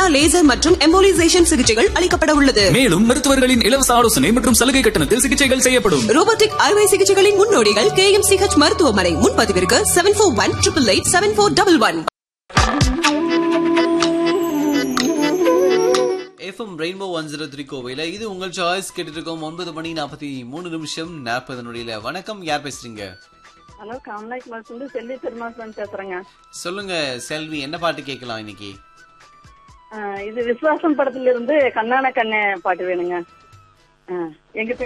laser மற்றும் embolisation சிகிச்சைகள் அளிக்கப்பட உள்ளது மேலும் மருத்துவர்களின் இலவச ஆலோசனை மற்றும் சலுகை கட்டணத்தில் சிகிச்சைகள் செய்யப்படும் ரோபோட்டிக் அறுவை சிகிச்சைகளின் முன்னோடிகள் கே எம் சிஹெச் மருத்துவமனை முன்பதிவிற்கு seven four one triple eight seven four double one FM rainbow one zero three கோவையில் இது உங்கள் சாய்ஸ் கேட்டுட்டு இருக்கோம் ஒன்பது மணி நாற்பத்தி மூணு நிமிஷம் நாற்பது நொடியில வணக்கம் யார் பேசுறீங்க ஹலோ காமநாயக் மாஸ் வந்து செல்வி பெருமாசன் பேசுறேங்க சொல்லுங்க செல்வி என்ன பாட்டு கேட்கலாம் இன்னைக்கு ஆ, இது விசுவாசம் படத்துல இருந்து கண்ணான கண்ணே பாட்டு வேணுங்க ஆ, எங்க